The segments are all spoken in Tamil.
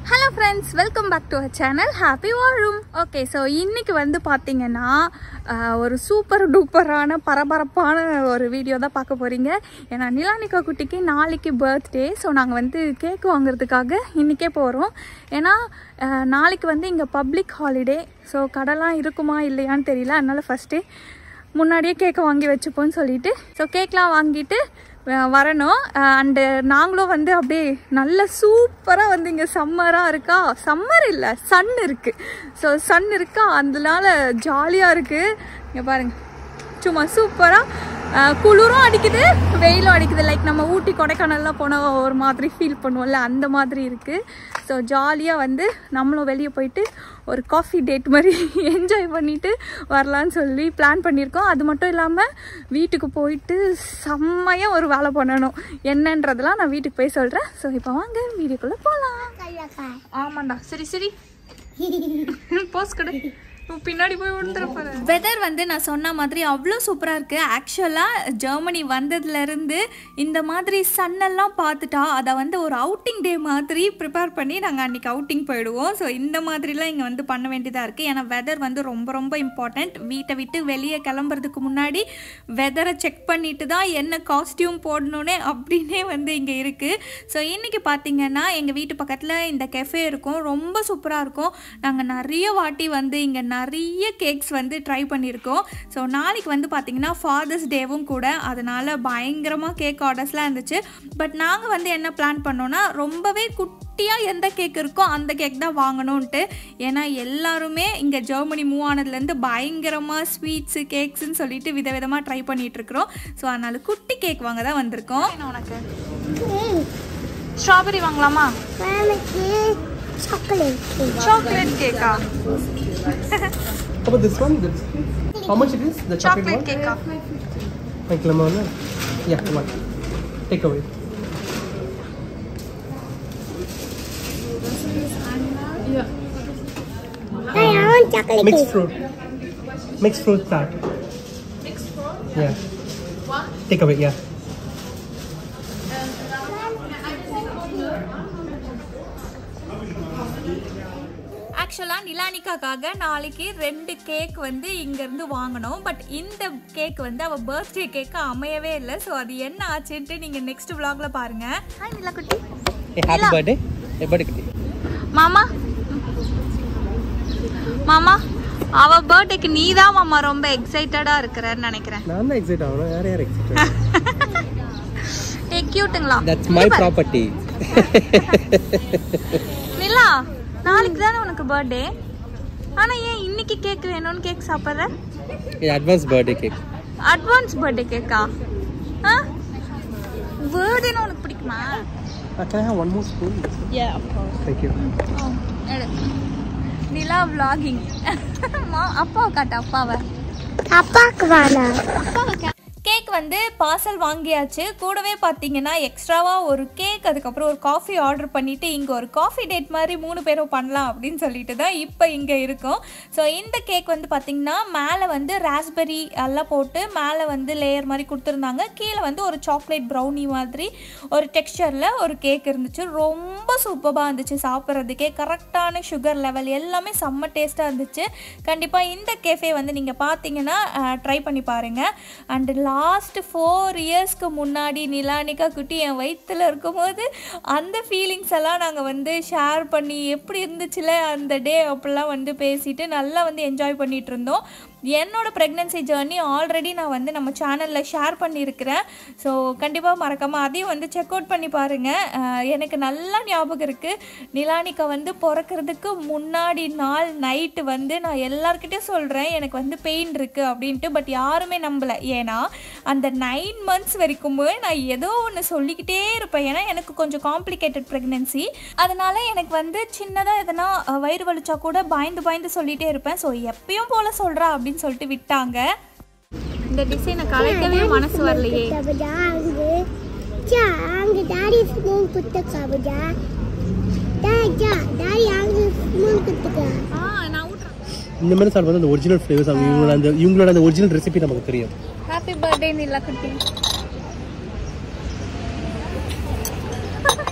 Hello friends welcome back to our channel happy வாழும் ஓகே ஸோ இன்னைக்கு வந்து பார்த்தீங்கன்னா ஆஹ், ஒரு சூப்பர் டூப்பரான பரபரப்பான ஒரு வீடியோ தான் பார்க்க போகிறீங்க ஏன்னா நிலானிகா குட்டிக்கு நாளைக்கு பர்த்டே ஸோ நாங்கள் வந்து கேக் வாங்குறதுக்காக இன்றைக்கே போகிறோம் ஏன்னா ஆஹ், நாளைக்கு வந்து இங்கே பப்ளிக் ஹாலிடே ஸோ கடைலாம் இருக்குமா இல்லையான்னு தெரியல அதனால ஃபஸ்ட்டே முன்னாடியே கேக்கை வாங்கி வச்சுப்போன்னு சொல்லிட்டு ஸோ கேக்லாம் வாங்கிட்டு அஹ், வரணும் அண்டு நாங்களும் வந்து அப்படியே நல்ல சூப்பராக வந்து இங்கே சம்மராக இருக்கா சம்மர் இல்லை சன் இருக்குது ஸோ சன் இருக்கா அதனால ஜாலியாக இருக்குது இங்கே பாருங்கள் சும்மா சூப்பராக குளிரும் அடிக்குது வெயிலும் அடிக்குது லைக் நம்ம ஊட்டி கொடைக்கானல்லாம் போனால் ஒரு மாதிரி ஃபீல் பண்ணுவோம்ல அந்த மாதிரி இருக்குது ஸோ ஜாலியாக வந்து நம்மளும் வெளியே போயிட்டு ஒரு காஃபி டேட் மாதிரி என்ஜாய் பண்ணிட்டு வரலான்னு சொல்லி பிளான் பண்ணியிருக்கோம் அது மட்டும் இல்லாமல் வீட்டுக்கு போயிட்டு செம்மையாக ஒரு வேலை பண்ணணும் என்னன்றதெல்லாம் நான் வீட்டுக்கு போய் சொல்கிறேன் ஸோ இப்போ வாங்க வீடியோக்குள்ளே போகலாம் ஆமாண்டா சரி சரி போஸ் கொடு உன் பின்னாடி போய் விழுந்துற போற வெதர் வந்து நான் சொன்ன மாதிரி அவ்வளோ சூப்பராக இருக்குது ஆக்சுவலாக ஜெர்மனி வந்ததுலேருந்து இந்த மாதிரி சன்னெல்லாம் பார்த்துட்டா அதை வந்து ஒரு அவுட்டிங் டே மாதிரி ப்ரிப்பேர் பண்ணி நாங்கள் அன்றைக்கி அவுட்டிங் போயிடுவோம் ஸோ இந்த மாதிரிலாம் இங்கே வந்து பண்ண வேண்டியதாக இருக்குது ஏன்னா வெதர் வந்து ரொம்ப ரொம்ப இம்பார்ட்டண்ட் வீட்டை விட்டு வெளியே கிளம்புறதுக்கு முன்னாடி வெதரை செக் பண்ணிட்டு தான் என்ன காஸ்டியூம் போடணுன்னே அப்படின்னே வந்து இங்கே இருக்குது ஸோ இன்றைக்கி பார்த்தீங்கன்னா எங்கள் வீட்டு பக்கத்தில் இந்த கெஃபே இருக்கும் ரொம்ப சூப்பராக இருக்கும் நாங்கள் நிறைய வாட்டி வந்து இங்கே நிறைய கேக்ஸ் வந்து ட்ரை பண்ணியிருக்கோம் ஸோ நாளைக்கு வந்து பார்த்தீங்கன்னா ஃபாதர்ஸ் டேவும் கூட அதனால் பயங்கரமாக கேக் ஆர்டர்ஸ்லாம் இருந்துச்சு பட் நாங்கள் வந்து என்ன பிளான் பண்ணோன்னா ரொம்பவே குட்டியாக எந்த கேக் இருக்கோ அந்த கேக் தான் வாங்கணும்ன்ட்டு ஏன்னா எல்லாருமே இங்கே ஜெர்மனி மூவ் ஆனதுலேருந்து பயங்கரமாக ஸ்வீட்ஸு கேக்ஸ்ன்னு சொல்லிட்டு விதவிதமாக ட்ரை பண்ணிட்டு இருக்கிறோம் ஸோ அதனால் குட்டி கேக் வாங்க தான் வந்திருக்கோம் உனக்கு ஸ்ட்ராபெரி வாங்கலாமா chocolate cake. சாக்லேட் கேக்கா How about this one? This. How much it is? The chocolate, chocolate கேக்கா one? Like lemon? no? Yeah, come on. Take away. I want chocolate Mixed cake. fruit. Mixed fruit tart. Mixed fruit? Yeah. Take away, yeah. ஆக்சுவலாக நிலானிக்காக்காக நாளைக்கு ரெண்டு கேக் வந்து இங்கேருந்து வாங்கினோம் பட் இந்த கேக் வந்து அவள் பர்த்டே கேக்கு அமையவே இல்லை ஸோ அது என்ன ஆச்சுன்ட்டு நீங்கள் நெக்ஸ்ட் vlogல பாருங்க ஹாய் நிலா குட்டி Hey, happy birthday. Hey, birthday. மாமா மாமா அவ பர்த்டேக்கு நீ தான் மாமா ரொம்ப எக்ஸைட்டடாக இருக்கிறன்னு நினைக்கிறேன் நான் தான் எக்ஸைட் ஆகணும் யார் யார் எக்ஸைட் ஏ கியூட்டுங்களா தட்ஸ் மை ப்ராப்பர்ட்டி நிலா நாளைக்கு தானே உனக்கு பர்த்டே ஆனா ஏன் இன்னைக்கு கேக் வேணும்னு கேக் சாப்பிட்ற இது advance birthday cake advance birthday கேக்கா ஆ பர்த்டேன்னு உனக்கு பிடிக்குமா Can I have one more spoon? Yeah, of course. Thank you. Nila vlogging அப்பாவை காட்டு அப்பாவை அப்பாக்கு வேணாம் கேக் வந்து பார்சல் வாங்கியாச்சு கூடவே பார்த்தீங்கன்னா எக்ஸ்ட்ராவாக ஒரு கேக் அதுக்கப்புறம் ஒரு காஃபி ஆர்டர் பண்ணிவிட்டு இங்கே ஒரு காஃபி டேட் மாதிரி மூணு பேரும் பண்ணலாம் அப்படின்னு சொல்லிட்டு தான் இப்போ இங்கே இருக்கோம் ஸோ இந்த கேக் வந்து பார்த்திங்கன்னா மேலே வந்து ராஸ்பெரி எல்லாம் போட்டு மேலே வந்து லேயர் மாதிரி கொடுத்துருந்தாங்க கீழே வந்து ஒரு சாக்லேட் ப்ரௌனி மாதிரி ஒரு டெக்ஸ்சரில் ஒரு கேக் இருந்துச்சு ரொம்ப சூப்பராக இருந்துச்சு சாப்பிட்றதுக்கே கரெக்டான சுகர் லெவல் எல்லாமே செம்ம டேஸ்ட்டாக இருந்துச்சு கண்டிப்பாக இந்த கேஃபே வந்து நீங்கள் பார்த்தீங்கன்னா ட்ரை பண்ணி பாருங்கள் அண்டு லாஸ்ட் ஃபோர் இயர்ஸ்க்கு முன்னாடி நிலானிகா குட்டி என் வயிற்றில் இருக்கும்போது அந்த ஃபீலிங்ஸ் எல்லாம் நாங்கள் வந்து ஷேர் பண்ணி எப்படி இருந்துச்சுல அந்த டே அப்படிலாம் வந்து பேசிட்டு நல்லா வந்து என்ஜாய் பண்ணிட்டு இருந்தோம் என்னோட ப்ரெக்னென்சி ஜேர்னி ஆல்ரெடி நான் வந்து நம்ம சேனலில் ஷேர் பண்ணியிருக்கிறேன் ஸோ கண்டிப்பாக மறக்காமல் அதையும் வந்து செக் அவுட் பண்ணி பாருங்கள் எனக்கு நல்லா ஞாபகம் இருக்குது நிலானிகா வந்து பிறக்கிறதுக்கு முன்னாடி நாள் நைட்டு வந்து நான் எல்லார்கிட்டயும் சொல்கிறேன் எனக்கு வந்து பெயின் இருக்குது அப்படின்ட்டு பட் யாருமே நம்பலை ஏன்னா அந்த நைன் மந்த்ஸ் வரைக்குமே நான் ஏதோ ஒன்று சொல்லிக்கிட்டே இருப்பேன் ஏன்னா எனக்கு கொஞ்சம் காம்ப்ளிகேட்டட் ப்ரெக்னென்சி அதனால் எனக்கு வந்து சின்னதாக எதனா அஹ், வயிறு வலிச்சா கூட பயந்து பயந்து சொல்லிகிட்டே இருப்பேன் ஸோ எப்பயும் போல் சொல்கிறா அப்படின்னு சொல்லிட்டு விட்டாங்க இந்த டிசைனை கலைக்கவே மனசு வரலையே கபடா அங்கு ஜா அங்கு டாடி ஸ்பூன் குத்த கபடா டா ஜா டாடி அங்கு ஸ்பூன் குத்துக்க ஆ நான் ஊட்டுறேன் இந்த மாதிரி சாப்பிடும்போது அந்த ஒரிஜினல் ஃப்ளேவர்ஸ் அவங்க இவங்களோட அந்த இவங்களோட அந்த ஒரிஜினல் ரெசிபி நமக்கு தெரியும் ஹாப்பி பர்த்டே நிலா குட்டி ஸோ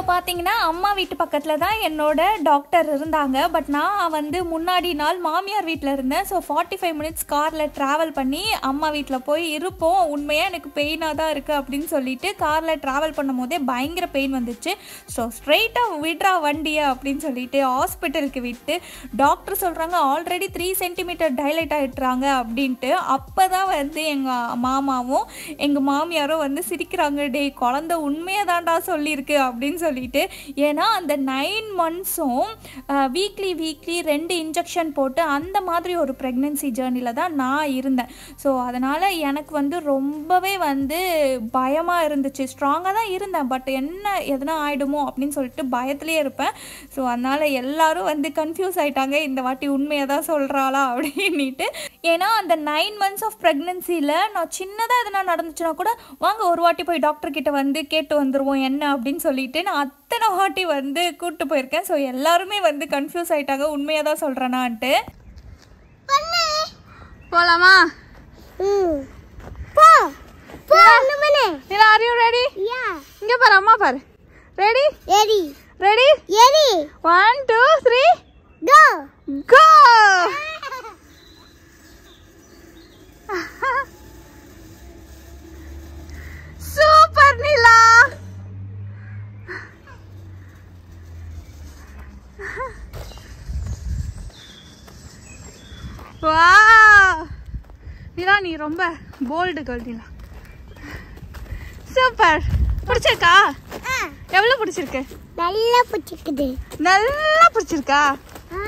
பார்த்தீங்கன்னா அம்மா வீட்டு பக்கத்தில் தான் என்னோட டாக்டர் இருந்தாங்க பட் நான் வந்து முன்னாடி நாள் மாமியார் வீட்டில் இருந்தேன் ஸோ ஃபார்ட்டி ஃபைவ் மினிட்ஸ் காரில் ட்ராவல் பண்ணி அம்மா வீட்டில் போய் இருப்போம் உண்மையாக எனக்கு பெயினாக தான் இருக்குது அப்படின்னு சொல்லிட்டு காரில் ட்ராவல் பண்ணும் போதே பயங்கர பெயின் வந்துச்சு ஸோ ஸ்ட்ரெயிட்டாக விட்றா வண்டியை அப்படின்னு சொல்லிட்டு ஹாஸ்பிட்டலுக்கு விட்டு டாக்டர் சொல்கிறாங்க ஆல்ரெடி த்ரீ சென்டிமீட்டர் டைலைட் ஆகிட்டுறாங்க அப்படின்ட்டு அப்போ தான் வந்து எங்கள் மாமாவும் எங்கள் மாமியாரும் வந்து சிரிக்கிறாங்க டேய் குழந்த உண்மையை தான்டா சொல்லியிருக்கு அப்படின்னு சொல்லிட்டு ஏன்னா அந்த நைன் மந்த்ஸும் வீக்லி வீக்லி ரெண்டு இன்ஜெக்ஷன் போட்டு அந்த மாதிரி ஒரு ப்ரெக்னென்சி ஜேர்னியில் தான் நான் இருந்தேன் ஸோ அதனால் எனக்கு வந்து ரொம்பவே வந்து பயமாக இருந்துச்சு ஸ்ட்ராங்காக தான் இருந்தேன் பட் என்ன எதனா ஆகிடுமோ அப்படின்னு சொல்லிட்டு பயத்துலேயே இருப்பேன் ஸோ அதனால் எல்லாரும் வந்து கன்ஃபியூஸ் ஆயிட்டாங்க இந்த வாட்டி உண்மையை தான் சொல்கிறாளா அப்படின்ட்டு ஏன்னா அந்த நைன் மந்த்ஸ் ஆஃப் ப்ரெக்னென்சியில் நான் சின்னதாக எதனா நடந்துச்சுன்னா கூட வாங்க ஒரு வாட்டி போய் டாக்டர் கிட்ட வந்து கேட்டு வந்துருவோம் என்ன அப்படின்னு சொல்லிட்டு நான் அத்தனை வாட்டி வந்து கூப்பிட்டு போயிருக்கேன் ஸோ எல்லாருமே வந்து கன்ஃபியூஸ் ஆயிட்டாங்க உண்மையாக தான் சொல்கிறேனான்ட்டு போலாமா ம் போ போ அண்ணமனே ஆர் யூ ரெடி யா இங்கே பாரு அம்மா பாரு ரெடி எரி ரெடி எரி one two three go go super Nila வா நிலா நீ ரொம்ப போல்டு கேர்ள் நிலா சூப்பர் பிடிச்சிருக்கா ஆ எவ்வளோ பிடிச்சிருக்கு நல்லா பிடிக்குது நல்லா பிடிச்சிருக்கா ஆ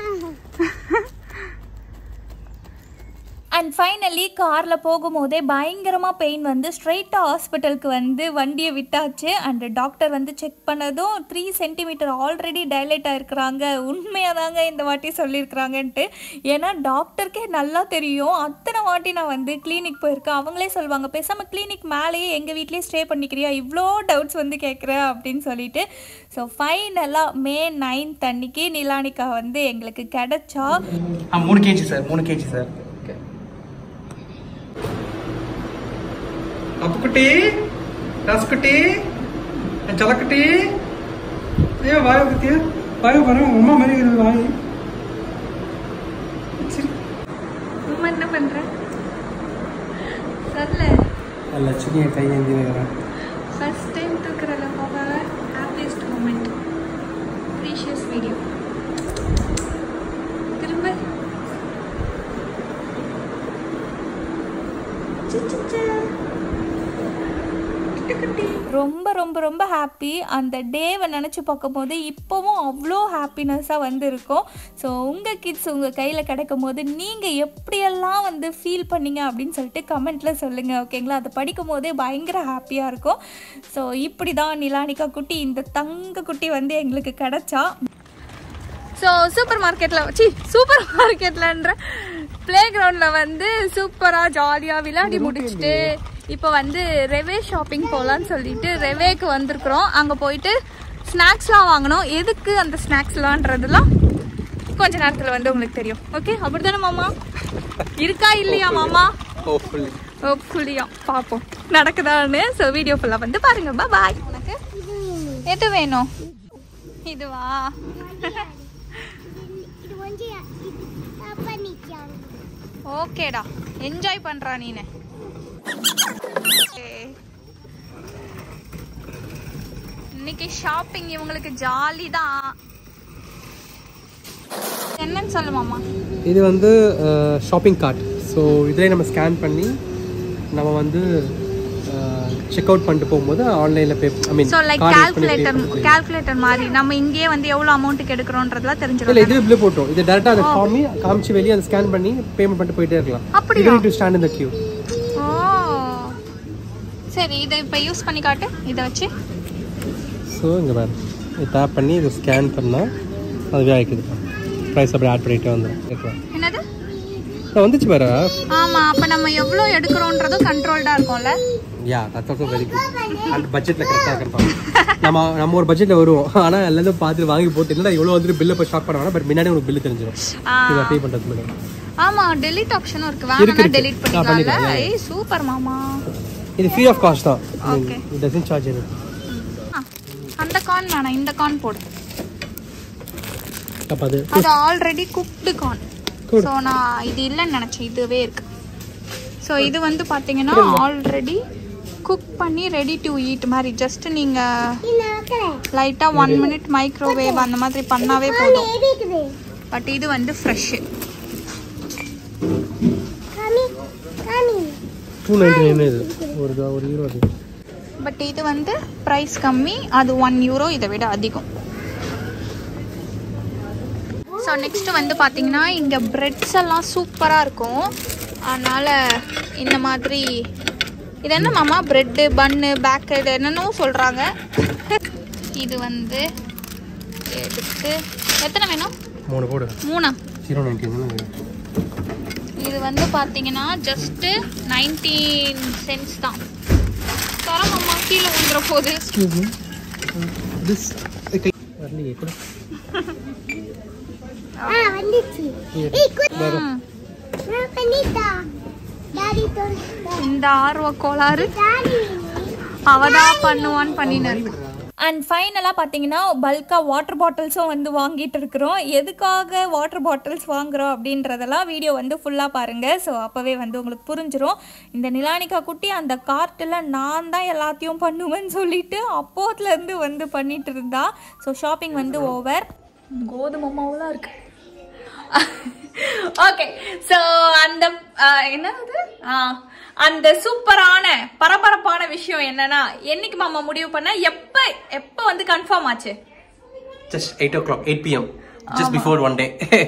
அண்ட் ஃபைனலி காரில் போகும்போதே பயங்கரமாக பெயின் வந்து ஸ்ட்ரைட்டாக ஹாஸ்பிட்டலுக்கு வந்து வண்டியை விட்டாச்சு அண்ட் டாக்டர் வந்து செக் பண்ணதும் த்ரீ சென்டிமீட்டர் ஆல்ரெடி டைலேட் ஆயிருக்கிறாங்க உண்மையாக தாங்க இந்த வாட்டி சொல்லியிருக்கிறாங்கன்ட்டு ஏன்னா டாக்டருக்கே நல்லா தெரியும் அத்தனை வாட்டி நான் வந்து கிளினிக் போயிருக்கேன் அவங்களே சொல்லுவாங்க பேசாமல் கிளினிக் மேலேயே எங்கள் வீட்லேயே ஸ்டே பண்ணிக்கிறியா இவ்வளோ டவுட்ஸ் வந்து கேட்குறேன் அப்படின்னு சொல்லிட்டு ஸோ ஃபைனலாக மே நைன்த் அன்னைக்கு நிலானிகா வந்து எங்களுக்கு கிடைச்சா ஆ மூணு கேஜி சார் மூணு கேஜி சார் அப்புக்குட்டி ரசக்குட்டி ஜலக்குட்டி ஐயோ வாய பத்தியா வாய பாரு அம்மா மாதிரி இருக்குது வாய் சரி அம்மா என்ன பண்ற சரில லட்சுமியை கையேந்தி வைக்கிறேன் ஃபர்ஸ்ட் டைம் தூக்குறல பாப்பா ஹாப்பியஸ்ட் மூமெண்ட் ப்ரீஷியஸ் வீடியோ திரும்ப ரொம்ப ரொம்ப ரொம்ப ஹாப்பி அந்த டேவை நினச்சி பார்க்கும்போது இப்போவும் அவ்வளோ ஹாப்பினஸ்ஸாக வந்து இருக்கும் ஸோ உங்கள் கிட்ஸ் உங்கள் கையில் கிடைக்கும் போது நீங்கள் எப்படியெல்லாம் வந்து ஃபீல் பண்ணீங்க அப்படின்னு சொல்லிட்டு கமெண்ட்டில் சொல்லுங்கள் ஓகேங்களா அதை படிக்கும் போதே பயங்கர ஹாப்பியாக இருக்கும் ஸோ இப்படி தான் நிலானிகா குட்டி இந்த தங்க குட்டி வந்து எங்களுக்கு கிடைச்சா ஸோ சூப்பர் மார்க்கெட்டில் சி சூப்பர் மார்க்கெட்லன்ற ப்ளே கிரவுண்டில் வந்து சூப்பராக ஜாலியாக விளையாடி முடிச்சுட்டு இப்போ வந்து ரெவே ஷாப்பிங் போகலான்னு சொல்லிட்டு ரெவேக்கு வந்திருக்கிறோம் அங்கே போயிட்டு ஸ்நாக்ஸ்லாம் வாங்கணும் எதுக்கு அந்த ஸ்நாக்ஸ்லான்றதுலாம் கொஞ்ச நேரத்தில் வந்து உங்களுக்கு தெரியும் ஓகே அப்படிதானே மாமா இருக்கா இல்லையா மாமா ஹோப்ஃபுல்லியா பார்ப்போம் நடக்குதான்னு ஸோ வீடியோ ஃபுல்லாக வந்து பாருங்க பாய் உனக்கு எது வேணும் இதுவா இது வந்து அப்பா நிச்சாங்க ஓகேடா என்ஜாய் பண்றா நீனு Okay. இன்னைக்கு ஷாப்பிங் இவங்களுக்கு ஜாலி தான் என்னன்னு சொல்லு மாமா இது வந்து ஷாப்பிங் கார்ட் ஸோ இதிலே நம்ம ஸ்கேன் பண்ணி நம்ம வந்து செக் அவுட் பண்ணிட்டு போகும்போது ஆன்லைனில் pay I mean so like calculator calculator மாதிரி நம்ம இங்கேயே வந்து எவ்வளோ அமௌண்ட்டுக்கு எடுக்கிறோன்றதுலாம் இல்லை தெரிஞ்சிடும் இது பில்லு போட்டோம் இது டேரெக்டாக அதை காமி காமிச்சு வெளியே அதை ஸ்கேன் பண்ணி பேமெண்ட் பண்ணிட்டு போயிட்டே இருக்கலாம் அப்படியா? டு ஸ்டாண்ட் இந்த கியூ ஓ சரி இதை இப்போ யூஸ் பண்ணி காட்டு இதை வச்சு ஸோ இங்கே பாரு இது டேப் பண்ணி இதை ஸ்கேன் பண்ணால் அதுவே ஆயிக்குது ப்ரைஸ் அப்படி ஆட் பண்ணிகிட்டே வந்துடும் கேட்கலாம் என்னது வந்துச்சு பாரு ஆமா அப்ப நம்ம எவ்வளோ எடுக்கிறோன்றதும் கண்ட்ரோல்டா இருக்கும்ல yeah that's also very good அந்த பட்ஜெட்டில் கரெக்டாக இருப்பாங்க நம்ம நம்ம ஒரு பட்ஜெட்டில் வருவோம் ஆனால் எல்லாத்தையும் பார்த்து வாங்கி போட்டு இல்லை இவ்வளோ வந்துட்டு பில்லு இப்போ ஷாக் பண்ண வேணாம் பட் முன்னாடி உங்களுக்கு பில்லு தெரிஞ்சிடும் ஆ. இதை பே பண்ணுறது முன்னாடி ஆமா டெலீட் ஆப்ஷனும் இருக்கு இருக்கு, வேணா இருக்கு. டெலீட் ஆ, பண்ணிக்கலாம்ல பண்ணிக்கலாம், ஏய் சூப்பர் மாமா இது ஃப்ரீ ஆஃப் காஸ்ட் தான் Okay. இது டசன் சார்ஜ் இது அந்த கார்ன் வேணாம் இந்த கார்ன் போடு அப்போ அது அது already cooked corn Good. So நான் இது இல்லைன்னு நினச்சேன் இதுவே இருக்கு ஸோ இது வந்து பார்த்தீங்கன்னா ஆல்ரெடி குக் பண்ணி ரெடி டு ஈட் மாதிரி ஜஸ்ட் நீங்கள் இது நான் வைக்கிறேன் லைட்டாக ஒன் மினிட் மைக்ரோவேவ் அந்த மாதிரி பண்ணாவே காமி போதும் எது இருக்குது பட் இது வந்து ஃப்ரெஷ்ஷு காமி காமி டூ நைன்டி நைன் இது ஒரு ஒரு ஹீரோ அது பட் இது வந்து ப்ரைஸ் கம்மி அது ஒன் யூரோ இதை விட அதிகம் ஸோ நெக்ஸ்ட் வந்து பார்த்தீங்கன்னா இங்கே பிரெட்ஸ் எல்லாம் சூப்பராக இருக்கும் அதனால் இந்த மாதிரி இது என்ன மாமா பிரெட்டு பன்னு பேக்கெட் என்னென்னவோ சொல்கிறாங்க இது வந்து எடுத்து எத்தனை வேணும் மூணு போடு மூணா ஜீரோ நைன்டி நைன் இது வந்து பார்த்தீங்கன்னா ஜஸ்ட்டு நைன்டீன் சென்ஸ் தான் தரமாம்மா கீழே வந்துட போகுது திஸ் வரலையே கூட ஆ வந்துச்சு ஏய் குட் ம். நான் பண்ணிட்டா டாடி தோண்டா இந்த ஆர்வ கோளாறு டாடி அவதான் பண்ணுவான்னு பண்ணின்னு இருக்கு அண்ட் ஃபைனலாக பார்த்தீங்கன்னா பல்காக வாட்டர் பாட்டில்ஸும் வந்து வாங்கிட்டு இருக்கிறோம் எதுக்காக வாட்டர் பாட்டில்ஸ் வாங்குறோம் அப்படின்றதெல்லாம் வீடியோ வந்து ஃபுல்லாக பாருங்கள் ஸோ அப்போவே வந்து உங்களுக்கு புரிஞ்சிரும் இந்த நிலானிகா குட்டி அந்த கார்ட்டில் நான் தான் எல்லாத்தையும் பண்ணுவேன்னு சொல்லிட்டு அப்போத்துலேருந்து வந்து பண்ணிட்டு இருந்தா ஸோ ஷாப்பிங் வந்து ஓவர் கோதுமை மாவுலாம் இருக்கு ஓகே ஸோ அந்த அஹ், என்னது ஆ, அந்த சூப்பரான பரபரப்பான விஷயம் என்னன்னா என்னைக்கு மாமா முடிவு பண்ண எப்ப எப்ப வந்து கன்ஃபார்ம் ஆச்சு just eight o'clock eight PM just before one day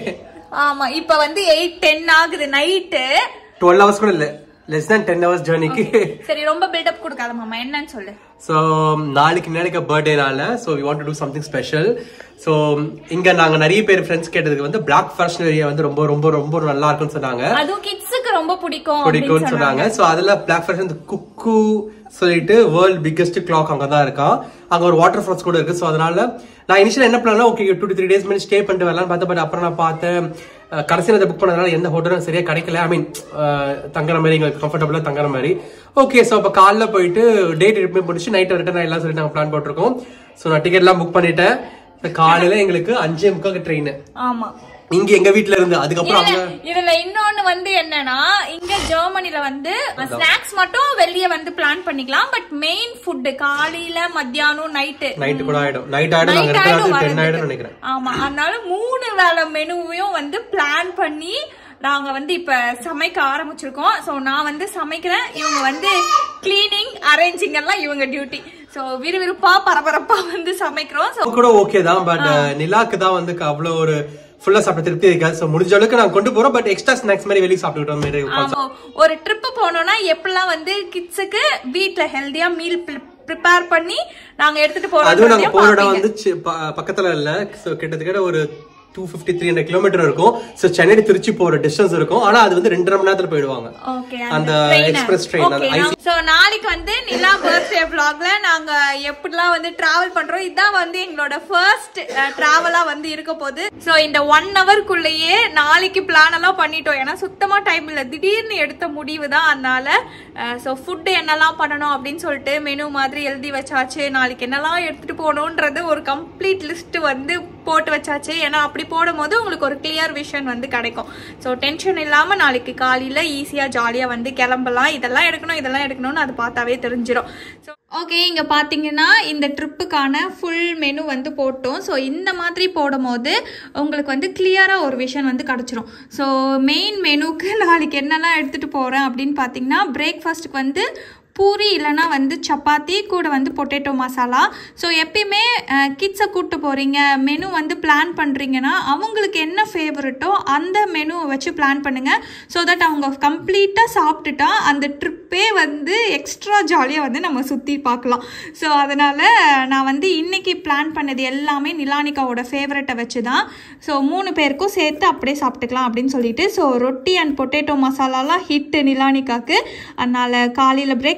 ஆமா இப்ப வந்து எயிட் டென் ஆகுது நைட்டு டுவெல் ஹவர்ஸ் கூட இல்லை லெஸ் தேன் டென் ஹவர்ஸ் ஜேர்னிக்கு சரி ரொம்ப பில்டப் கொடுக்காத மாமா என்னன்னு சொல்லு ஸோ நாளைக்கு நாளைக்கு பர்த்டேனால so we want to do something special so இங்க நாங்க நிறைய பேர் ஃப்ரெண்ட்ஸ் கேட்டதுக்கு வந்து பிளாக் ஃபாரஸ்ட் ஏரியா வந்து ரொம்ப ரொம்ப ரொம்ப நல்லா இருக்கும்னு சொன்னாங்க அதுவும் கிட்ஸுக்கு ரொம்ப பிடிக்கும் பிடிக்கும்னு அப்படின்னு சொன்னாங்க ஸோ அதுல பிளாக் ஃபாரஸ்ட் வந்து குக்கு சொல்லிட்டு வேர்ல்ட் பிக்கெஸ்ட் கிளாக் அங்க தான் இருக்கான் அங்க ஒரு வாட்டர் ஃபால்ஸ் கூட இருக்கு ஸோ அதனால நான் இனிஷியல் என்ன பண்ணலாம் ஓகே டூ த்ரீ டேஸ் மேலே ஸ்டே பண்ணிட்டு வரலாம்னு பார்த்தேன் பட் அப்புறம் நான் பார்த்தேன் அஹ், கடைசியில அதை புக் பண்ணதுனால எந்த ஹோட்டலும் சரியா கிடைக்கல ஐ மீன் தங்குற மாதிரி எங்களுக்கு கம்ஃபர்டபுளா தங்குற மாதிரி ஓகே ஸோ அப்போ காலைல போயிட்டு டேட் ரிப்பேர் முடிச்சு நைட் ரிட்டர்ன் ஆயிடலாம் சொல்லி நாங்கள் பிளான் போட்டிருக்கோம் ஸோ நான் டிக்கெட்லாம் புக் பண்ணிட்டேன் இப்ப காலையில எங்களுக்கு அஞ்சே முக்காக்கு ட்ரெயின் ஆமா இங்க எங்க வீட்ல இருந்து அதுக்கப்புறம் இதுல அங்க இதுல இன்னொன்னு வந்து என்னன்னா இங்க ஜெர்மனில வந்து ஸ்நாக்ஸ் மட்டும் வெளிய வந்து பிளான் பண்ணிக்கலாம் பட் மெயின் ஃபுட் காலையில மத்தியானம் நைட்டு நைட்டு கூட ஆயிடும் நைட் ஆயிடும் நாங்க Night ஆயிடும் இருக்கிறது டென் ஆயிடும் வரதுக்கு. நினைக்கிறேன் ஆமா அதனால மூணு வேளை மெனுவையும் வந்து பிளான் பண்ணி நாங்க வந்து இப்ப சமைக்க ஆரம்பிச்சிருக்கோம் சோ நான் வந்து சமைக்கிறேன் இவங்க வந்து கிளீனிங் அரேஞ்சிங் எல்லாம் இவங்க டியூட்டி சோ விறுவிறுப்பா பரபரப்பா வந்து சமைக்கிறோம் சோ கூட ஓகே தான் பட் நிலாக்கு தான் வந்து அவ்வளவு ஒரு ஃபுல்லா சாப்பிட திருப்தி இருக்காது சோ முடிஞ்ச அளவுக்கு நாங்க கொண்டு போறோம் பட் எக்ஸ்ட்ரா ஸ்நாக்ஸ் மாதிரி வெளியே சாப்பிட்டுக்கிட்டோம் மாதிரி ஆமா ஒரு ட்ரிப் போனோம்னா எப்படிலாம் வந்து கிட்ஸுக்கு வீட்ல ஹெல்தியா மீல் ப்ரிப்பேர் பண்ணி நாங்க எடுத்துட்டு அதுவும் நாங்க போறோம் போற இடம் வந்து சி- ப- பக்கத்துல இல்ல சோ கிட்டத்தட்ட ஒரு two fifty three hundred kilometre இருக்கும் சோ சென்னை to திருச்சி போற டிஸ்டன்ஸ் இருக்கும் ஆனா அது வந்து ரெண்டரை மணி நேரத்துல போயிடுவாங்க ஓகே அந்த எக்ஸ்பிரஸ் ட்ரெயின் அந்த ஐசி சோ நாளைக்கு வந்து நிலா பர்த்டே vlogல நாங்க எப்படிலாம் வந்து டிராவல் பண்றோம் இதான் வந்து எங்களோட ஃபர்ஸ்ட் டிராவலா வந்து இருக்க போகுது சோ இந்த ஒன் ஹவர்க்குள்ளேயே நாளைக்கு பிளான் எல்லாம் பண்ணிட்டோம் ஏன்னா சுத்தமா டைம் இல்ல திடீர்னு எடுத்த முடிவு தான் அதனால சோ ஃபுட் என்னெல்லாம் பண்ணணும் அப்படின்னு சொல்லிட்டு மெனு மாதிரி எழுதி வச்சாச்சு நாளைக்கு என்னெல்லாம் எடுத்துட்டு போகணுன்றது ஒரு கம்ப்ளீட் லிஸ்ட் வந்து போட்டு வச்சாச்சு ஏன்னா அப்படி போடும்போது உங்களுக்கு ஒரு கிளியர் விஷன் வந்து கிடைக்கும் ஸோ டென்ஷன் இல்லாம நாளைக்கு காலையில ஈஸியா ஜாலியா வந்து கிளம்பலாம் இதெல்லாம் எடுக்கணும் இதெல்லாம் எடுக்கணும்னு அது பார்த்தாவே தெரிஞ்சிடும் ஸோ ஓகே இங்கே பார்த்தீங்கன்னா இந்த ட்ரிப்புக்கான ஃபுல் மெனு வந்து போட்டோம் ஸோ இந்த மாதிரி போடும்போது உங்களுக்கு வந்து கிளியராக ஒரு விஷன் வந்து கிடச்சிரும் ஸோ மெயின் மெனுக்கு நாளைக்கு என்னெல்லாம் எடுத்துகிட்டு போகிறேன் அப்படின்னு பார்த்தீங்கன்னா பிரேக்ஃபாஸ்ட்டுக்கு வந்து பூரி இல்லைன்னா வந்து சப்பாத்தி கூட வந்து பொட்டேட்டோ மசாலா ஸோ எப்பயுமே கிட்ஸை கூப்பிட்டு போகிறீங்க மெனு வந்து பிளான் பண்ணுறீங்கன்னா அவங்களுக்கு என்ன ஃபேவரட்டோ அந்த மெனுவை வச்சு பிளான் பண்ணுங்கள் ஸோ தட் அவங்க கம்ப்ளீட்டாக சாப்பிட்டுட்டா அந்த ட்ரிப்பே வந்து எக்ஸ்ட்ரா ஜாலியாக வந்து நம்ம சுற்றி பார்க்கலாம் ஸோ அதனால் நான் வந்து இன்னைக்கு பிளான் பண்ணது எல்லாமே நிலானிகாவோட ஃபேவரட்டை வச்சு தான் ஸோ மூணு பேருக்கும் சேர்த்து அப்படியே சாப்பிட்டுக்கலாம் அப்படின்னு சொல்லிட்டு ஸோ ரொட்டி அண்ட் பொட்டேட்டோ மசாலாலாம் ஹிட்டு நிலானிகாக்கு அதனால் காலையில் பிரேக்ஃபாஸ்ட்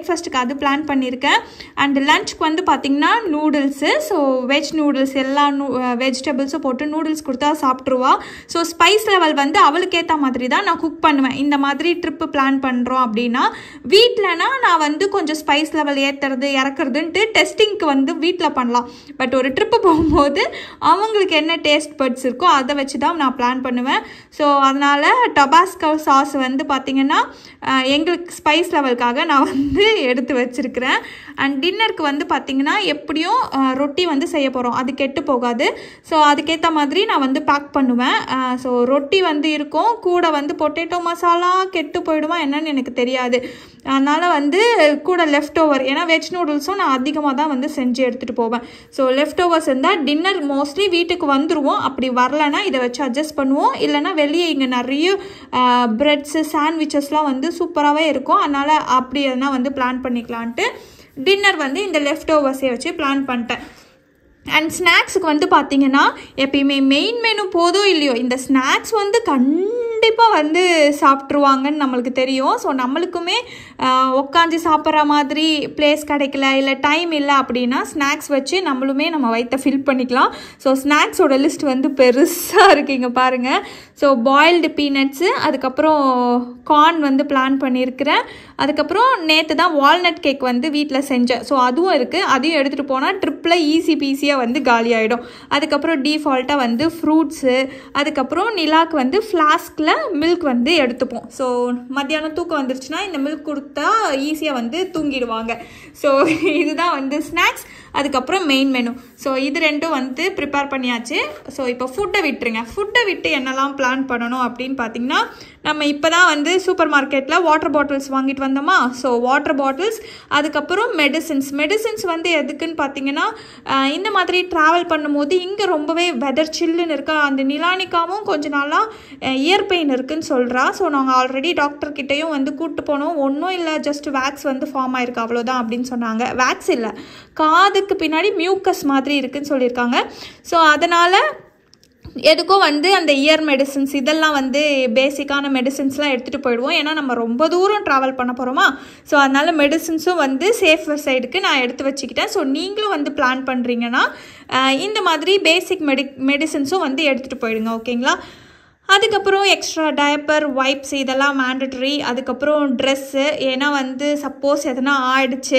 பிரேக்ஃபாஸ்ட்டுக்கு அது பிளான் பண்ணியிருக்கேன் அண்ட் லஞ்சுக்கு வந்து பார்த்திங்கன்னா நூடுல்ஸு ஸோ வெஜ் நூடுல்ஸ் எல்லா நூ வெஜிடபிள்ஸும் போட்டு நூடுல்ஸ் கொடுத்தா சாப்பிட்ருவா ஸோ ஸ்பைஸ் லெவல் வந்து அவளுக்கு ஏற்ற மாதிரி தான் நான் குக் பண்ணுவேன் இந்த மாதிரி ட்ரிப்பு பிளான் பண்ணுறோம் அப்படின்னா வீட்டிலனா நான் வந்து கொஞ்சம் ஸ்பைஸ் லெவல் ஏற்றுறது இறக்குறதுன்ட்டு டெஸ்டிங்க்கு வந்து வீட்டில் பண்ணலாம் பட் ஒரு ட்ரிப்பு போகும்போது அவங்களுக்கு என்ன டேஸ்ட் பட்ஸ் இருக்கோ அதை வச்சு தான் நான் பிளான் பண்ணுவேன் ஸோ அதனால் டொபாஸ்கோ சாஸ் வந்து பார்த்திங்கன்னா அஹ், எங்களுக்கு ஸ்பைஸ் லெவலுக்காக நான் வந்து எடுத்து வச்சுருக்கிறேன் அண்ட் டின்னருக்கு வந்து பார்த்திங்கன்னா எப்படியும் அஹ், ரொட்டி வந்து செய்ய போகிறோம் அது கெட்டு போகாது ஸோ அதுக்கேற்ற மாதிரி நான் வந்து பேக் பண்ணுவேன் ஸோ ரொட்டி வந்து இருக்கும் கூட வந்து பொட்டேட்டோ மசாலா கெட்டு போயிடுமா என்னன்னு எனக்கு தெரியாது அதனால் வந்து கூட லெஃப்ட் ஓவர் ஏன்னா வெஜ் நூடுல்ஸும் நான் அதிகமாக தான் வந்து செஞ்சு எடுத்துகிட்டு போவேன் ஸோ லெஃப்ட் ஓவர்ஸ் இருந்தால் டின்னர் மோஸ்ட்லி வீட்டுக்கு வந்துருவோம் அப்படி வரலனா இதை வச்சு அட்ஜஸ்ட் பண்ணுவோம் இல்லைனா வெளியே இங்கே நிறைய ப்ரெட்ஸு சாண்ட்விச்சஸ்லாம் வந்து சூப்பராகவே இருக்கும் அதனால் அப்படி எதனா வந்து பிளான் பண்ணிக்கலான்ட்டு டின்னர் வந்து இந்த லெஃப்ட் ஓவர்ஸே வச்சு பிளான் பண்ணிட்டேன் அண்ட் ஸ்நாக்ஸுக்கு வந்து பார்த்தீங்கன்னா எப்பயுமே மெயின் மெனு போதோ இல்லையோ இந்த ஸ்நாக்ஸ் வந்து கண்டிப்பாக வந்து சாப்பிட்ருவாங்கன்னு நம்மளுக்கு தெரியும் ஸோ நம்மளுக்குமே உட்காந்து சாப்பிட்ற மாதிரி பிளேஸ் கிடைக்கல இல்லை டைம் இல்லை அப்படின்னா ஸ்நாக்ஸ் வச்சு நம்மளுமே நம்ம வயிற்ற ஃபில் பண்ணிக்கலாம் ஸோ ஸ்நாக்ஸோட லிஸ்ட் வந்து பெருசாக இருக்குங்க பாருங்கள் ஸோ பாயில்டு பீனட்ஸு அதுக்கப்புறம் கார்ன் வந்து பிளான் பண்ணியிருக்கிறேன் அதுக்கப்புறம் நேற்று தான் வால்நட் கேக் வந்து வீட்டில் செஞ்சேன் ஸோ அதுவும் இருக்குது அதையும் எடுத்துகிட்டு போனால் ட்ரிப்பில் ஈஸி பீஸியாக வந்து காலி ஆகிடும் அதுக்கப்புறம் டீஃபால்ட்டாக வந்து ஃப்ரூட்ஸு அதுக்கப்புறம் நிலாக்கு வந்து ஃப்ளாஸ்கில் மில்க் வந்து எடுத்துப்போம் ஸோ மத்தியானம் தூக்கம் வந்துருச்சுன்னா இந்த மில்க் கொடுத்தா ஈஸியாக வந்து தூங்கிடுவாங்க ஸோ இதுதான் வந்து ஸ்நாக்ஸ் அதுக்கப்புறம் மெயின் மெனு ஸோ இது ரெண்டும் வந்து ப்ரிப்பேர் பண்ணியாச்சு ஸோ இப்போ ஃபுட்டை விட்டுருங்க ஃபுட்டை விட்டு என்னெல்லாம் பிளான் பண்ணணும் அப்படின்னு பார்த்தீங்கன்னா நம்ம இப்போ தான் வந்து சூப்பர் மார்க்கெட்டில் வாட்டர் பாட்டில்ஸ் வாங்கிட்டு வந்தோமா ஸோ வாட்டர் பாட்டில்ஸ் அதுக்கப்புறம் மெடிசின்ஸ் மெடிசின்ஸ் வந்து எதுக்குன்னு பார்த்தீங்கன்னா ஆஹ் இந்த மாதிரி ட்ராவல் பண்ணும்போது இங்கே ரொம்பவே வெதர் சில்லுன்னு இருக்கா அந்த நிலானிக்காவும் கொஞ்ச நாளாக இயர் பெயின் இருக்குன்னு சொல்கிறா ஸோ நாங்கள் ஆல்ரெடி டாக்டர் கிட்டேயும் வந்து கூப்பிட்டு போனோம் ஒன்றும் இல்லை ஜஸ்ட் வேக்ஸ் வந்து ஃபார்ம் ஆயிருக்கு அவ்வளோதான் அப்படின்னு சொன்னாங்க வேக்ஸ் இல்லை காதுக்கு பின்னாடி மியூக்கஸ் மாதிரி இருக்குன்னு சொல்லியிருக்காங்க ஸோ அதனால் எதுக்கும் வந்து அந்த இயர் மெடிசின்ஸ் இதெல்லாம் வந்து பேசிக்கான மெடிசின்ஸ்லாம் எடுத்துகிட்டு போயிடுவோம் ஏன்னா நம்ம ரொம்ப தூரம் ட்ராவல் பண்ண போகிறோமா ஸோ அதனால் மெடிசின்ஸும் வந்து சேஃப் சைடுக்கு நான் எடுத்து வச்சுக்கிட்டேன் ஸோ நீங்களும் வந்து பிளான் பண்ணுறீங்கன்னா ஆஹ் இந்த மாதிரி பேசிக் மெடி மெடிசின்ஸும் வந்து எடுத்துகிட்டு போயிடுங்க ஓகேங்களா அதுக்கப்புறம் எக்ஸ்ட்ரா டயப்பர் வைப்ஸ் இதெல்லாம் மேண்டட்ரி அதுக்கப்புறம் ட்ரெஸ்ஸு ஏன்னா வந்து சப்போஸ் எதனா ஆயிடுச்சு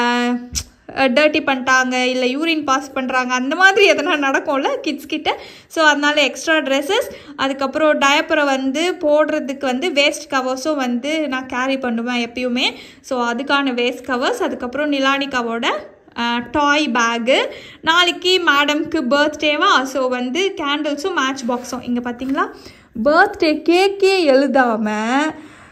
டர்ட்டி பண்ணிட்டாங்க இல்லை யூரின் பாஸ் பண்ணுறாங்க அந்த மாதிரி எதனா நடக்கும்ல கிட்ஸ் கிட்ட ஸோ அதனால எக்ஸ்ட்ரா ட்ரெஸ்ஸஸ் அதுக்கப்புறம் டயப்பரை வந்து போடுறதுக்கு வந்து வேஸ்ட் கவர்ஸும் வந்து நான் கேரி பண்ணுவேன் எப்பயுமே ஸோ அதுக்கான வேஸ்ட் கவர்ஸ் அதுக்கப்புறம் நிலானிகாவோட டாய் பேகு நாளைக்கு மேடம்க்கு பர்த்டேவா ஸோ வந்து கேண்டில்ஸும் மேட்ச் பாக்ஸும் இங்கே பார்த்தீங்களா பர்த்டே கேக்கே எழுதாமல்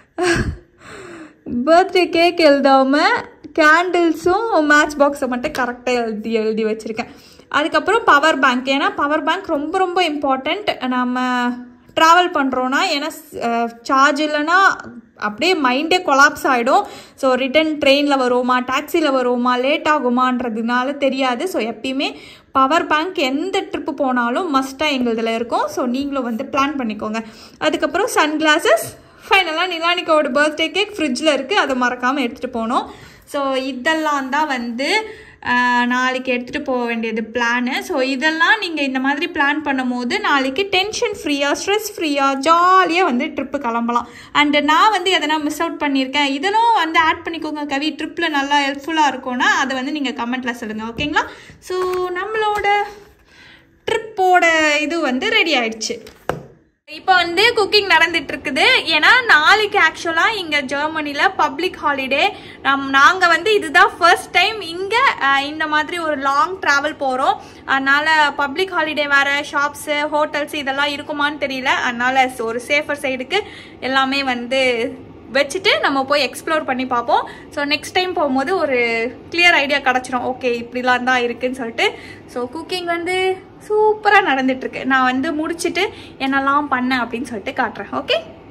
பர்த்டே கேக் எழுதாமல் கேண்டில்ஸும் மேட்ச் பாக்ஸை மட்டும் கரெக்டாக எழுதி எழுதி வச்சுருக்கேன் அதுக்கப்புறம் பவர் பேங்க் ஏன்னா பவர் பேங்க் ரொம்ப ரொம்ப இம்பார்ட்டண்ட் நம்ம ட்ராவல் பண்ணுறோன்னா ஏன்னா சார்ஜ் இல்லைன்னா அப்படியே மைண்டே கொலாப்ஸ் ஆகிடும் ஸோ ரிட்டன் ட்ரெயினில் வருவோமா டாக்ஸியில் வருவோமா லேட் ஆகுமான்றதுனால தெரியாது ஸோ எப்பயுமே பவர் பேங்க் எந்த ட்ரிப்பு போனாலும் மஸ்ட்டாக எங்களுதில் இருக்கும் ஸோ நீங்களும் வந்து பிளான் பண்ணிக்கோங்க அதுக்கப்புறம் சன் கிளாஸஸ் ஃபைனலாக நிலானிக்காவோட பர்த்டே கேக் ஃப்ரிட்ஜில் இருக்குது அதை மறக்காமல் எடுத்துகிட்டு போகணும் ஸோ இதெல்லாம் தான் வந்து ஆஹ், நாளைக்கு எடுத்துகிட்டு போக வேண்டியது பிளானு ஸோ இதெல்லாம் நீங்கள் இந்த மாதிரி பிளான் பண்ணும்போது நாளைக்கு டென்ஷன் ஃப்ரீயாக ஸ்ட்ரெஸ் ஃப்ரீயாக ஜாலியாக வந்து ட்ரிப்பு கிளம்பலாம் அண்டு நான் வந்து எதனா மிஸ் அவுட் பண்ணியிருக்கேன் இதெல்லாம் வந்து ஆட் பண்ணிக்கோங்க கவி ட்ரிப்பில் நல்லா ஹெல்ப்ஃபுல்லாக இருக்கும்னா அதை வந்து நீங்கள் கமெண்ட்டில் சொல்லுங்கள் ஓகேங்களா ஸோ நம்மளோட ட்ரிப்போட இது வந்து ரெடி ஆயிடுச்சு இப்போ வந்து குக்கிங் நடந்துட்டு இருக்குது ஏன்னா நாளைக்கு ஆக்சுவலா இங்க ஜெர்மனில பப்ளிக் ஹாலிடே நம் நாங்க வந்து இதுதான் ஃபர்ஸ்ட் டைம் இங்க அஹ், இந்த மாதிரி ஒரு லாங் டிராவல் போறோம் அதனால பப்ளிக் ஹாலிடே வேற ஷாப்ஸ் ஹோட்டல்ஸ் இதெல்லாம் இருக்குமான்னு தெரியல அதனால ஒரு சேஃபர் சைடுக்கு எல்லாமே வந்து வச்சுட்டு நம்ம போய் எக்ஸ்ப்ளோர் பண்ணி பார்ப்போம் ஸோ நெக்ஸ்ட் டைம் போகும்போது ஒரு கிளியர் ஐடியா கிடச்சிரும் ஓகே இப்படிலாம் தான் இருக்குன்னு சொல்லிட்டு ஸோ குக்கிங் வந்து சூப்பராக நடந்துட்டுருக்கு நான் வந்து முடிச்சுட்டு என்னெல்லாம் பண்ணேன் அப்படின்னு சொல்லிட்டு காட்டுறேன் ஓகே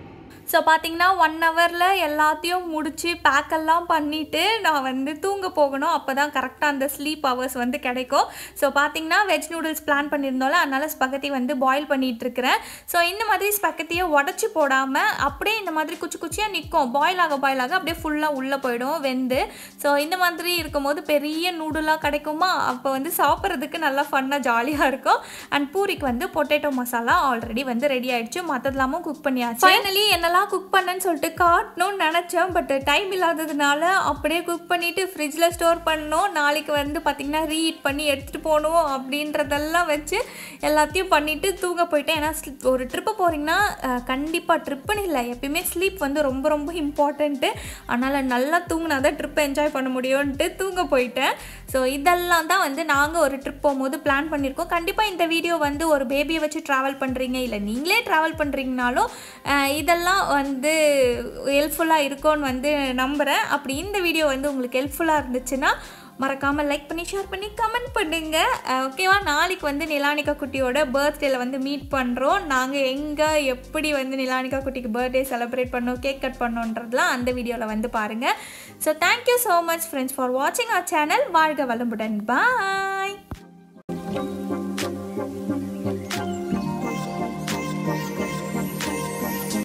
ஸோ பார்த்தீங்கன்னா ஒன் ஹவரில் எல்லாத்தையும் முடித்து பேக்கெல்லாம் பண்ணிவிட்டு நான் வந்து தூங்க போகணும் அப்போ தான் கரெக்டாக அந்த ஸ்லீப் ஹவர்ஸ் வந்து கிடைக்கும் ஸோ பார்த்தீங்கன்னா வெஜ் நூடுல்ஸ் பிளான் பண்ணியிருந்தோம்ல அதனால் ஸ்பகத்தி வந்து பாயில் பண்ணிட்டு இருக்கிறேன் ஸோ இந்த மாதிரி ஸ்பகத்தியை உடச்சி போடாமல் அப்படியே இந்த மாதிரி குச்சி குச்சியாக நிற்கும் பாயில் ஆக பாயில் ஆக அப்படியே ஃபுல்லாக உள்ளே போயிடும் வெந்து ஸோ இந்த மாதிரி இருக்கும்போது பெரிய நூடுலாக கிடைக்குமா அப்போ வந்து சாப்பிட்றதுக்கு நல்லா ஃபன்னாக ஜாலியாக இருக்கும் அண்ட் பூரிக்கு வந்து பொட்டேட்டோ மசாலா ஆல்ரெடி வந்து ரெடி ஆயிடுச்சு மற்றதெல்லாமும் குக் பண்ணியாச்சு ஃபைனலி என்னெல்லாம் குக் பண்ணேன்னு சொல்லிட்டு காட்டணும்னு நினச்சேன் பட் டைம் இல்லாததுனால அப்படியே குக் பண்ணிவிட்டு ஃப்ரிட்ஜில் ஸ்டோர் பண்ணணும் நாளைக்கு வந்து பார்த்திங்கன்னா ரீஹீட் பண்ணி எடுத்துகிட்டு போகணும் அப்படின்றதெல்லாம் வச்சு எல்லாத்தையும் பண்ணிவிட்டு தூங்க போயிட்டேன் ஏன்னா sleep- ஒரு ட்ரிப்பு போகிறீங்கன்னா கண்டிப்பாக ட்ரிப்புன்னு இல்லை எப்பயுமே ஸ்லீப் வந்து ரொம்ப ரொம்ப இம்பார்ட்டண்ட்டு அதனால் நல்லா தூங்கினா தான் ட்ரிப்பை என்ஜாய் பண்ண முடியும்ன்ட்டு தூங்க போயிட்டேன் ஸோ இதெல்லாம் தான் வந்து நாங்கள் ஒரு ட்ரிப் போகும்போது பிளான் பண்ணியிருக்கோம் கண்டிப்பாக இந்த வீடியோ வந்து ஒரு பேபியை வச்சு ட்ராவல் பண்ணுறீங்க இல்லை நீங்களே ட்ராவல் பண்ணுறீங்கனாலும் இதெல்லாம் வந்து ஹெல்ப்ஃபுல்லாக இருக்கும்னு வந்து நம்புகிறேன் அப்படி இந்த வீடியோ வந்து உங்களுக்கு ஹெல்ப்ஃபுல்லாக இருந்துச்சுன்னா மறக்காமல் லைக் பண்ணி ஷேர் பண்ணி கமெண்ட் பண்ணுங்க ஓகேவா நாளைக்கு வந்து நிலானிகா குட்டியோட பர்த்டேல வந்து மீட் பண்ணுறோம் நாங்கள் எங்கே எப்படி வந்து நிலானிகா குட்டிக்கு பர்த்டே செலிப்ரேட் பண்ணோம் கேக் கட் பண்ணோன்றதுலாம் அந்த வீடியோவில் வந்து பாருங்கள் so thank you so much friends for வாட்சிங் அவர் சேனல் வாழ்க வளமுடன் பாய்